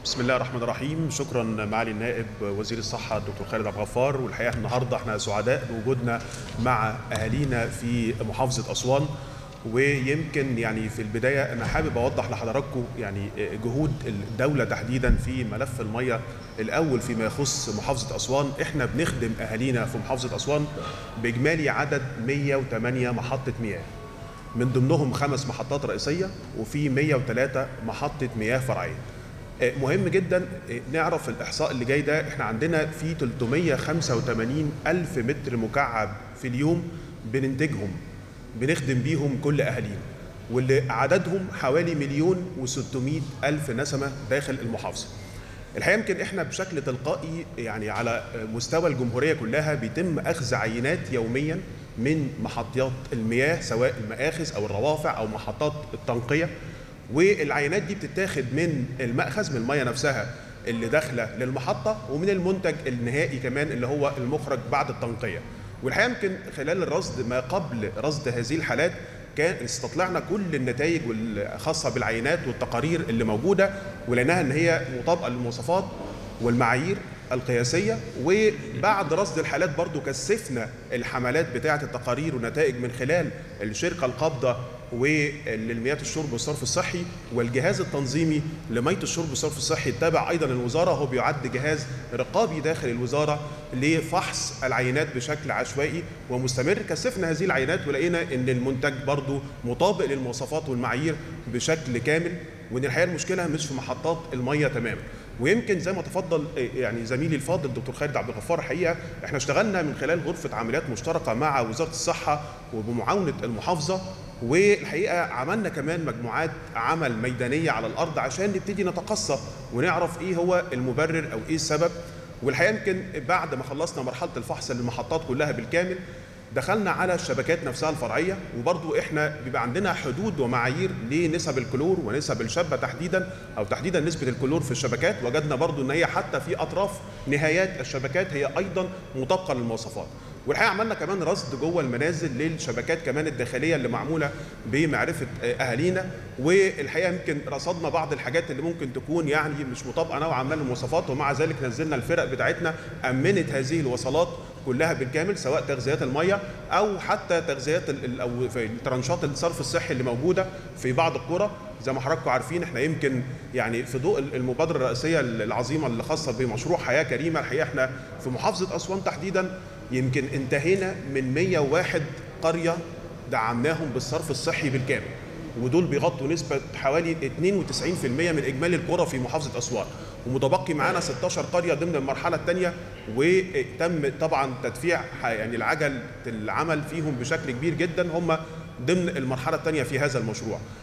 بسم الله الرحمن الرحيم شكرا معالي النائب وزير الصحة الدكتور خالد عبد الغفار والحقيقة النهاردة احنا سعداء بوجودنا مع أهالينا في محافظة أسوان ويمكن يعني في البداية أنا حابب أوضح لحضراتكم يعني جهود الدولة تحديدا في ملف المية الأول فيما يخص محافظة أسوان احنا بنخدم أهالينا في محافظة أسوان بإجمالي عدد 108 محطة مياه من ضمنهم خمس محطات رئيسية وفي 103 محطة مياه فرعية مهم جدا نعرف الإحصاء اللي جاي ده احنا عندنا في 385 ألف متر مكعب في اليوم بننتجهم بنخدم بيهم كل أهالينا واللي عددهم حوالي مليون و600 ألف نسمة داخل المحافظة الحقيقة يمكن احنا بشكل تلقائي يعني على مستوى الجمهورية كلها بيتم أخذ عينات يوميا من محطات المياه سواء المآخذ أو الروافع أو محطات التنقية والعينات دي بتتاخد من المأخذ من المية نفسها اللي داخلة للمحطة ومن المنتج النهائي كمان اللي هو المخرج بعد التنقية والحقيقة يمكن خلال الرصد ما قبل رصد هذه الحالات كان استطلعنا كل النتائج الخاصة بالعينات والتقارير اللي موجودة ولقيناها ان هي مطابقة للمواصفات والمعايير القياسية وبعد رصد الحالات برضو كثفنا الحملات بتاعة التقارير والنتائج من خلال الشركة القابضة وللمياه الشرب والصرف الصحي والجهاز التنظيمي لمياه الشرب والصرف الصحي التابع ايضا للوزاره هو بيعد جهاز رقابي داخل الوزاره لفحص العينات بشكل عشوائي ومستمر كثفنا هذه العينات ولقينا ان المنتج برضو مطابق للمواصفات والمعايير بشكل كامل وان الحقيقه المشكله مش في محطات الميه تماما ويمكن زي ما تفضل يعني زميلي الفاضل الدكتور خالد عبد الغفار الحقيقه احنا اشتغلنا من خلال غرفه عمليات مشتركه مع وزاره الصحه وبمعاونه المحافظه والحقيقه عملنا كمان مجموعات عمل ميدانيه على الارض عشان نبتدي نتقصى ونعرف ايه هو المبرر او ايه السبب والحقيقه يمكن بعد ما خلصنا مرحله الفحص للمحطات كلها بالكامل دخلنا على الشبكات نفسها الفرعيه وبرضو احنا بيبقى عندنا حدود ومعايير لنسب الكلور ونسب الشابه تحديدا او تحديدا نسبه الكلور في الشبكات وجدنا برضو ان هي حتى في اطراف نهايات الشبكات هي ايضا مطابقه للمواصفات والحقيقه عملنا كمان رصد جوه المنازل للشبكات كمان الداخليه اللي معموله بمعرفه اهالينا والحقيقه يمكن رصدنا بعض الحاجات اللي ممكن تكون يعني مش مطابقه نوعا ما للمواصفات ومع ذلك نزلنا الفرق بتاعتنا امنت هذه الوصلات كلها بالكامل سواء تغذيات الميه او حتى تغذيات او في ترانشات الصرف الصحي اللي موجوده في بعض القرى زي ما حضراتكم عارفين احنا يمكن يعني في ضوء المبادره الرئاسيه العظيمه اللي خاصه بمشروع حياه كريمه الحقيقه احنا في محافظه اسوان تحديدا يمكن انتهينا من 101 قريه دعمناهم بالصرف الصحي بالكامل ودول بيغطوا نسبة حوالي 92% من إجمالي القرى في محافظة أسوان ومتبقي معانا 16 قرية ضمن المرحلة الثانية وتم طبعا تدفيع يعني العجل العمل فيهم بشكل كبير جدا هم ضمن المرحلة الثانية في هذا المشروع